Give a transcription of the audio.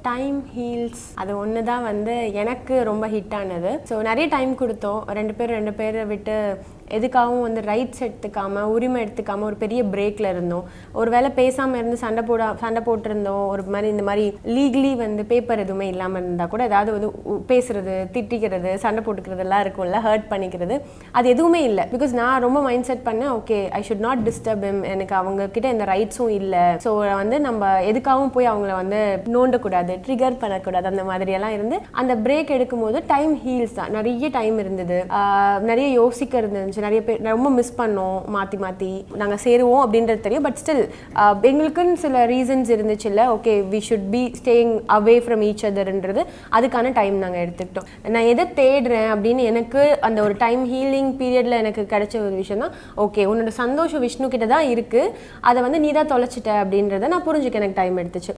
time heals அது ஒன்று தான் வந்து எனக்கு ரொம்ப ஹிட் ஆனது ஸோ நிறைய டைம் கொடுத்தோம் ரெண்டு பேர் ரெண்டு பேரை விட்டு எதுக்காகவும் வந்து ரைட்ஸ் எடுத்துக்காம உரிமை எடுத்துக்காம ஒரு பெரிய பிரேக்ல இருந்தோம் ஒரு வேளை பேசாமல் இருந்து சண்டை போட சண்டை போட்டிருந்தோம் ஒரு மாதிரி இந்த மாதிரி லீகலி வந்து பேப்பர் எதுவுமே இல்லாமல் இருந்தால் கூட ஏதாவது வந்து உ- பேசுறது திட்டிக்கிறது சண்டை போட்டுக்கிறது எல்லாம் இருக்கும்ல ஹர்ட் பண்ணிக்கிறது அது எதுவுமே இல்லை பிகாஸ் நான் ரொம்ப மைண்ட் செட் பண்ணேன் okay I should not disturb him எனக்கு அவங்க கிட்ட எந்த ரைட்ஸும் இல்லை ஸோ வந்து நம்ம எதுக்காகவும் போய் அவங்கள வந்து நோண்டக்கூடாது ட்ரிகர் பண்ணக்கூடாது அந்த மாதிரியெல்லாம் இருந்து அந்த பிரேக் எடுக்கும்போது டைம் ஹீல்ஸ் தான் நிறைய டைம் இருந்தது ஆஹ் நிறைய யோசிக்க இருந்துச்சு நிறைய பேர் ரொம்ப மிஸ் பண்ணோம் மாற்றி மாற்றி நாங்கள் சேருவோம் அப்படின்றது தெரியும் பட் ஸ்டில் எங்களுக்குன்னு சில ரீசன்ஸ் இருந்துச்சு இல்லை okay we should be staying away from each அதர்ன்றது அதுக்கான டைம் நாங்கள் எடுத்துக்கிட்டோம் நான் எதை தேடுறேன் அப்படின்னு எனக்கு அந்த ஒரு டைம் ஹீலிங் பீரியடில் எனக்கு கிடைச்ச ஒரு விஷயம் தான் ஓகே உன்னோட சந்தோஷம் விஷ்ணு கிட்ட தான் இருக்குது அதை வந்து நீ தான் தொலைச்சிட்ட அப்படின்றத நான் புரிஞ்சுக்க எனக்கு டைம் எடுத்துச்சு